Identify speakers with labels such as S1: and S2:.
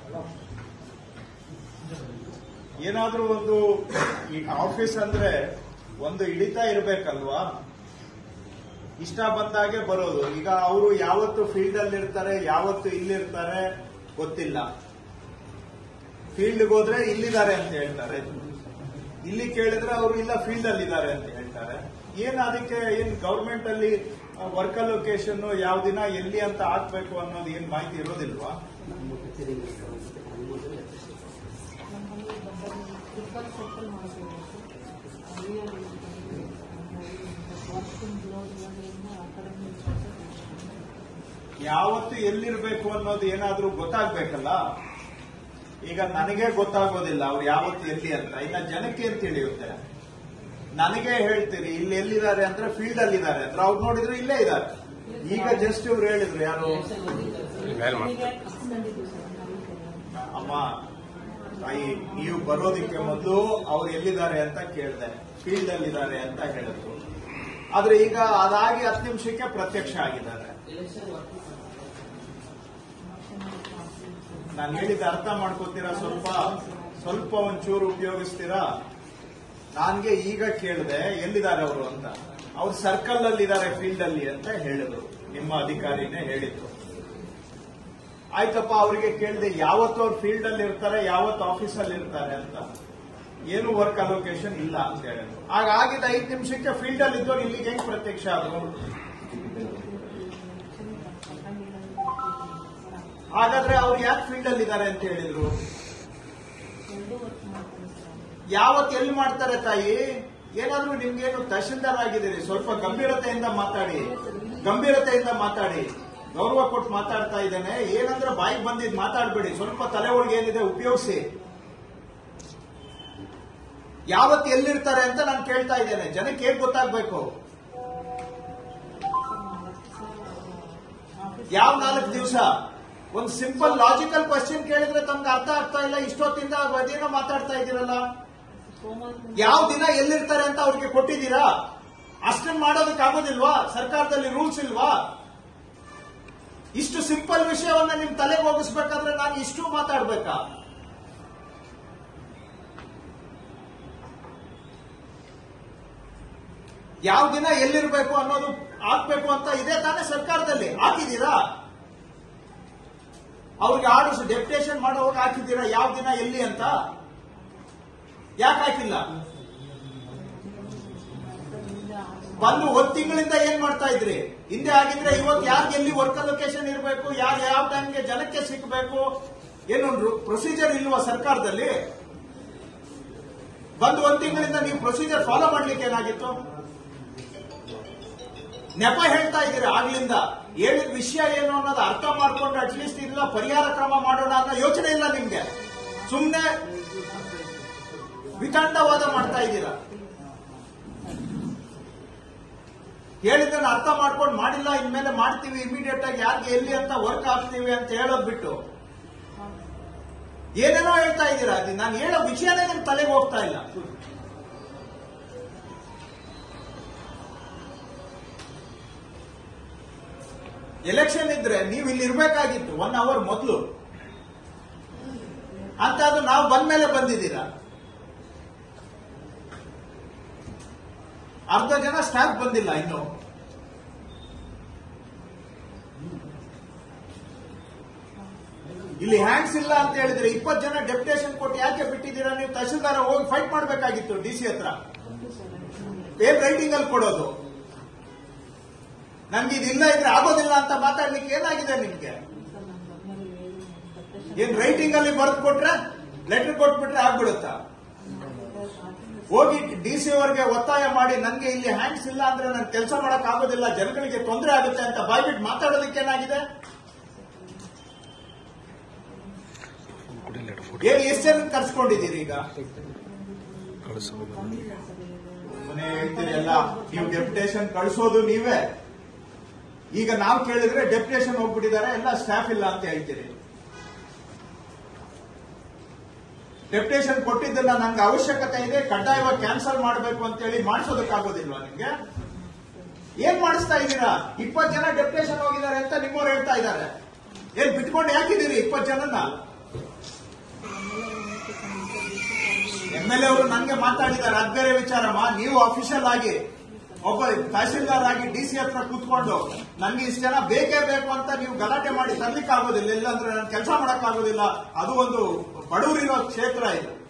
S1: ಏನಾದ್ರೂ ಒಂದು ಈ ಆಫೀಸ್ ಅಂದ್ರೆ ಒಂದು ಹಿಡಿತ ಇರ್ಬೇಕಲ್ವಾ ಇಷ್ಟ ಬಂದಾಗೆ ಬರೋದು ಈಗ ಅವರು ಯಾವತ್ತು ಫೀಲ್ಡ್ ಅಲ್ಲಿ ಇರ್ತಾರೆ ಯಾವತ್ತು ಇಲ್ಲಿರ್ತಾರೆ ಗೊತ್ತಿಲ್ಲ ಫೀಲ್ಡ್ಗೆ ಹೋದ್ರೆ ಇಲ್ಲಿದ್ದಾರೆ ಅಂತ ಹೇಳ್ತಾರೆ ಇಲ್ಲಿ ಕೇಳಿದ್ರೆ ಅವರು ಇಲ್ಲ ಫೀಲ್ಡ್ ಅಲ್ಲಿ ಇದ್ದಾರೆ ಅಂತ ಹೇಳ್ತಾರೆ ಏನ್ ಅದಕ್ಕೆ ಏನ್ ಗವರ್ಮೆಂಟ್ ಅಲ್ಲಿ ವರ್ಕ್ ಲೊಕೇಶನ್ ಯಾವ ದಿನ ಎಲ್ಲಿ ಅಂತ ಹಾಕ್ಬೇಕು ಅನ್ನೋದು ಏನ್ ಮಾಹಿತಿ ಇರೋದಿಲ್ವಾ
S2: ನಮ್ಮ ಕಚೇರಿಗೆ ಅನುಮೋದನೆ ಅಧ್ಯಕ್ಷ
S3: ನಮ್ಮಲ್ಲಿ ಬಂದಲ್ಲಿ ಟ್ರಿಪಲ್ ಸರ್ಕಲ್ ಮಾಡಬೇಕು ವಾಕಿಂಗ್ ಗ್ಲೋಸ್ ಇರೋದ್ರಿಂದ ಆ ಕಡೆ
S1: ಯಾವತ್ತು ಎಲ್ಲಿರ್ಬೇಕು ಅನ್ನೋದು ಏನಾದ್ರೂ ಗೊತ್ತಾಗ್ಬೇಕಲ್ಲ ಈಗ ನನಗೆ ಗೊತ್ತಾಗೋದಿಲ್ಲ ಅವ್ರು ಯಾವತ್ತು ಎಲ್ಲಿ ಅಂತ ಇನ್ನ ಜನಕ್ಕೆ ಅಂತ ತಿಳಿಯುತ್ತೆ ನನಗೆ ಹೇಳ್ತೀರಿ ಇಲ್ಲಿ ಎಲ್ಲಿದ್ದಾರೆ ಅಂದ್ರೆ ಫೀಲ್ಡ್ ಅಲ್ಲಿ ಇದ್ದಾರೆ ಅಂದ್ರೆ ಅವ್ರು ನೋಡಿದ್ರೆ ಇಲ್ಲೇ ಇದ್ದಾರೆ ಈಗ ಜಸ್ಟ್ ಇವ್ರು ಹೇಳಿದ್ರು ಯಾರು ಅಮ್ಮ ತಾಯಿ ನೀವು ಬರೋದಕ್ಕೆ ಮೊದಲು ಅವ್ರು ಎಲ್ಲಿದ್ದಾರೆ ಅಂತ ಕೇಳಿದೆ ಫೀಲ್ಡ್ ಅಲ್ಲಿ ಇದ್ದಾರೆ ಅಂತ ಹೇಳಿದ್ರು ಆದ್ರೆ ಈಗ ಅದಾಗಿ ಹತ್ತು ನಿಮಿಷಕ್ಕೆ ಪ್ರತ್ಯಕ್ಷ ಆಗಿದ್ದಾರೆ ನಾನು ಹೇಳಿದ ಅರ್ಥ ಮಾಡ್ಕೋತೀರಾ ಸ್ವಲ್ಪ ಸ್ವಲ್ಪ ಒಂಚೂರು ಉಪಯೋಗಿಸ್ತೀರಾ ನಾನ್ಗೆ ಈಗ ಕೇಳಿದೆ ಎಲ್ಲಿದ್ದಾರೆ ಅವರು ಅಂತ ಅವ್ರು ಸರ್ಕಲ್ ಅಲ್ಲಿ ಇದ್ದಾರೆ ಫೀಲ್ಡ್ ಅಲ್ಲಿ ಅಂತ ಹೇಳಿದ್ರು ನಿಮ್ಮ ಅಧಿಕಾರಿನೇ ಹೇಳಿದ್ರು ಆಯ್ತಪ್ಪ ಅವರಿಗೆ ಕೇಳಿದೆ ಯಾವತ್ತು ಅವ್ರು ಫೀಲ್ಡ್ ಅಲ್ಲಿ ಇರ್ತಾರೆ ಯಾವತ್ತು ಆಫೀಸ್ ಅಲ್ಲಿ ಇರ್ತಾರೆ ಅಂತ ಏನು ವರ್ಕ್ ಅಲೋಕೇಶನ್ ಇಲ್ಲ ಅಂತ ಹೇಳಿದ್ರು ಆಗ ಆಗಿದ್ದ ಐದು ನಿಮಿಷಕ್ಕೆ ಫೀಲ್ಡ್ ಅಲ್ಲಿ ಇದ್ದವ್ರು ಇಲ್ಲಿಗೆ ಹೆಂಗ್ ಪ್ರತ್ಯಕ್ಷ ಆದ್ರು ಹಾಗಾದ್ರೆ ಅವ್ರು ಯಾಕೆ ಫೀಲ್ಡ್ ಅಲ್ಲಿ ಇದ್ದಾರೆ ಅಂತ ಹೇಳಿದ್ರು
S3: ಎರಡೂ ವರ್ಕ್ ಮಾಡ್ತಾರೆ ಸರ್
S1: ಯಾವತ್ತು ಎಲ್ಲಿ ಮಾಡ್ತಾರೆ ತಾಯಿ ಏನಾದ್ರೂ ನಿಮ್ಗೇನು ತಹಶೀಲ್ದಾರ್ ಆಗಿದ್ದೀರಿ ಸ್ವಲ್ಪ ಗಂಭೀರತೆಯಿಂದ ಮಾತಾಡಿ ಗಂಭೀರತೆಯಿಂದ ಮಾತಾಡಿ ಗೌರವ ಕೊಟ್ಟು ಮಾತಾಡ್ತಾ ಇದ್ದೇನೆ ಏನಂದ್ರೆ ಬಾಯಿಗೆ ಬಂದಿದ್ ಮಾತಾಡ್ಬೇಡಿ ಸ್ವಲ್ಪ ತಲೆ ಒಳಗೆ ಏನಿದೆ ಉಪಯೋಗಿಸಿ ಯಾವತ್ತು ಎಲ್ಲಿರ್ತಾರೆ ಅಂತ ನಾನು ಕೇಳ್ತಾ ಇದ್ದೇನೆ ಜನಕ್ಕೆ ಹೇಗ್ ಗೊತ್ತಾಗ್ಬೇಕು ಯಾವ ನಾಲ್ಕು ದಿವಸ ಒಂದು ಸಿಂಪಲ್ ಲಾಜಿಕಲ್ ಕ್ವಶನ್ ಕೇಳಿದ್ರೆ ತಮ್ಗೆ ಅರ್ಥ ಆಗ್ತಾ ಇಲ್ಲ ಇಷ್ಟೊತ್ತಿಂದ ಅದೇನೋ ಮಾತಾಡ್ತಾ ಇದ್ದೀರಲ್ಲ
S3: ಸೋಮವಾರ
S1: ಯಾವ ದಿನ ಎಲ್ಲಿರ್ತಾರೆ ಅಂತ ಅವ್ರಿಗೆ ಕೊಟ್ಟಿದ್ದೀರಾ ಅಷ್ಟನ್ನ ಮಾಡೋದಕ್ಕೆ ಆಗೋದಿಲ್ವಾ ಸರ್ಕಾರದಲ್ಲಿ ರೂಲ್ಸ್ ಇಲ್ವಾ ಇಷ್ಟು ಸಿಂಪಲ್ ವಿಷಯವನ್ನ ನಿಮ್ ತಲೆಗೆ ಹೋಗಿಸ್ಬೇಕಾದ್ರೆ ನಾನು ಇಷ್ಟು ಮಾತಾಡ್ಬೇಕಾ ಯಾವ ದಿನ ಎಲ್ಲಿರ್ಬೇಕು ಅನ್ನೋದು ಹಾಕ್ಬೇಕು ಅಂತ ಇದೆ ತಾನೇ ಸರ್ಕಾರದಲ್ಲಿ ಹಾಕಿದ್ದೀರಾ ಅವ್ರಿಗೆ ಆರ್ಡರ್ಸ್ ಡೆಪ್ಯುಟೇಷನ್ ಮಾಡೋವಾಗ ಹಾಕಿದ್ದೀರಾ ಯಾವ ದಿನ ಎಲ್ಲಿ ಅಂತ ಯಾಕೆ ಹಾಕಿಲ್ಲ ಬಂದು ಒಂದ್ ತಿಂಗಳಿಂದ ಏನ್ ಮಾಡ್ತಾ ಇದ್ರಿ ಹಿಂದೆ ಆಗಿದ್ರೆ ಇವತ್ತು ಯಾರಿಗೆ ಎಲ್ಲಿ ವರ್ಕ್ ಲೊಕೇಶನ್ ಇರಬೇಕು ಯಾರು ಯಾವ ಟೈಮ್ಗೆ ಜನಕ್ಕೆ ಸಿಕ್ಕಬೇಕು ಏನು ಪ್ರೊಸೀಜರ್ ಇಲ್ವಾ ಸರ್ಕಾರದಲ್ಲಿ ಬಂದು ಒಂದ್ ತಿಂಗಳಿಂದ ನೀವು ಪ್ರೊಸೀಜರ್ ಫಾಲೋ ಮಾಡ್ಲಿಕ್ಕೆ ಏನಾಗಿತ್ತು ನೆಪ ಹೇಳ್ತಾ ಇದ್ದೀರಿ ಆಗ್ಲಿಂದ ಹೇಳಿದ ವಿಷಯ ಏನು ಅನ್ನೋದು ಅರ್ಥ ಮಾಡ್ಕೊಂಡು ಅಟ್ಲೀಸ್ಟ್ ಇಲ್ಲ ಪರಿಹಾರ ಕ್ರಮ ಮಾಡೋಣ ಅನ್ನೋ ಯೋಚನೆ ಇಲ್ಲ ನಿಮ್ಗೆ ಸುಮ್ನೆ ವಿತಂಡವಾದ ಮಾಡ್ತಾ ಇದ್ದೀರಾ ಹೇಳಿದ್ದನ್ನ ಅರ್ಥ ಮಾಡ್ಕೊಂಡು ಮಾಡಿಲ್ಲ ಇನ್ಮೇಲೆ ಮಾಡ್ತೀವಿ ಇಮಿಡಿಯೇಟ್ ಆಗಿ ಯಾರಿಗೆ ಎಲ್ಲಿ ಅಂತ ವರ್ಕ್ ಆಗ್ತೀವಿ ಅಂತ ಹೇಳೋದ್ ಬಿಟ್ಟು ಏನೇನೋ ಹೇಳ್ತಾ ಇದ್ದೀರಾ ಅದು ನಾನು ಹೇಳೋ ವಿಷಯನೇ ನಿಮ್ ತಲೆಗೆ ಹೋಗ್ತಾ ಇಲ್ಲ ಎಲೆಕ್ಷನ್ ಇದ್ರೆ ನೀವು ಇಲ್ಲಿ ಇರ್ಬೇಕಾಗಿತ್ತು ಒನ್ ಅವರ್ ಮೊದಲು ಅಂತ ಅದು ನಾವು ಬಂದ್ಮೇಲೆ ಬಂದಿದ್ದೀರಾ ಅರ್ಧ ಜನ ಸ್ಟಾಫ್ ಬಂದಿಲ್ಲ ಇನ್ನು ಇಲ್ಲಿ ಹ್ಯಾಂಡ್ಸ್ ಇಲ್ಲ ಅಂತ ಹೇಳಿದ್ರೆ ಇಪ್ಪತ್ತು ಜನ ಡೆಪ್ಯುಟೇಷನ್ ಕೊಟ್ಟು ಯಾಕೆ ಬಿಟ್ಟಿದ್ದೀರಾ ನೀವು ತಹಶೀಲ್ದಾರ ಹೋಗಿ ಫೈಟ್ ಮಾಡಬೇಕಾಗಿತ್ತು ಡಿ ಸಿ ಹತ್ರ ಏನ್ ರೈಟಿಂಗ್ ಅಲ್ಲಿ ಕೊಡೋದು ನನ್ಗೆ ಇದಿಲ್ಲ ಇದ್ರೆ ಆಗೋದಿಲ್ಲ ಅಂತ ಮಾತಾಡ್ಲಿಕ್ಕೆ ಏನಾಗಿದೆ ನಿಮ್ಗೆ ಏನ್ ರೈಟಿಂಗ್ ಅಲ್ಲಿ ಬರೆದು ಕೊಟ್ರೆ ಲೆಟರ್ ಕೊಟ್ಬಿಟ್ರೆ ಆಗ್ಬಿಡುತ್ತಾ ಹೋಗಿ ಡಿ ಸಿ ಅವರಿಗೆ ಒತ್ತಾಯ ಮಾಡಿ ನನ್ಗೆ ಇಲ್ಲಿ ಹ್ಯಾಂಡ್ಸ್ ಇಲ್ಲ ಅಂದ್ರೆ ನಾನು ಕೆಲಸ ಮಾಡಕ್ ಆಗೋದಿಲ್ಲ ಜನಗಳಿಗೆ ತೊಂದರೆ ಆಗುತ್ತೆ ಅಂತ ಬಾಯ್ಬಿಟ್ಟು ಮಾತಾಡೋದಕ್ಕೆ ಏನಾಗಿದೆ ಏನ್ ಎಷ್ಟು ಜನ ಕರ್ಸ್ಕೊಂಡಿದ್ದೀರಿ ಈಗ ಮನೆ ಹೇಳ್ತೀರಿ ಎಲ್ಲ ನೀವು ಡೆಪ್ಯುಟೇಷನ್ ಕಳಿಸೋದು ನೀವೇ ಈಗ ನಾವು ಕೇಳಿದ್ರೆ ಡೆಪ್ಯುಟೇಷನ್ ಹೋಗ್ಬಿಟ್ಟಿದ್ದಾರೆ ಎಲ್ಲ ಸ್ಟಾಫ್ ಇಲ್ಲ ಅಂತ ಹೇಳ್ತೀರಿ ಡೆಪ್ಯುಟೇಷನ್ ಕೊಟ್ಟಿದ್ದನ್ನ ನಂಗೆ ಅವಶ್ಯಕತೆ ಇದೆ ಕಡ್ಡಾಯವಾಗಿ ಕ್ಯಾನ್ಸಲ್ ಮಾಡಬೇಕು ಅಂತ ಹೇಳಿ ಮಾಡಿಸೋದಕ್ಕಾಗೋದಿಲ್ವಾ ನಿಮ್ಗೆ ಏನ್ ಮಾಡಿಸ್ತಾ ಇದ್ದೀರಾ ಇಪ್ಪತ್ತು ಜನ ಡೆಪ್ಯುಟೇಷನ್ ಹೋಗಿದ್ದಾರೆ ಅಂತ ನಿಮ್ಮವ್ರು ಹೇಳ್ತಾ ಇದ್ದಾರೆ ಏನ್ ಬಿಟ್ಕೊಂಡು ಯಾಕಿದ್ದೀರಿ ಇಪ್ಪತ್ತು ಜನನ ಎಂ ಎಲ್ ಎ ಅವರು ನನಗೆ ಮಾತಾಡಿದ್ದಾರೆ ಅದ್ ಬೇರೆ ವಿಚಾರಮ್ಮ ನೀವು ಅಫಿಷಿಯಲ್ ಆಗಿ ಒಬ್ಬ ತಹಸೀಲ್ದಾರ್ ಆಗಿ ಡಿ ಸಿ ಹತ್ರ ಕೂತ್ಕೊಂಡು ನನ್ಗೆ ಇಷ್ಟು ಜನ ಬೇಕೇ ಬೇಕು ಅಂತ ನೀವು ಗಲಾಟೆ ಮಾಡಿ ತರ್ಲಿಕ್ಕೆ ಆಗೋದಿಲ್ಲ ಇಲ್ಲಾಂದ್ರೆ ನಾನು ಕೆಲಸ ಮಾಡಕ್ ಆಗೋದಿಲ್ಲ ಅದು ಒಂದು ಬಡವರಿರೋ ಕ್ಷೇತ್ರ ಇದು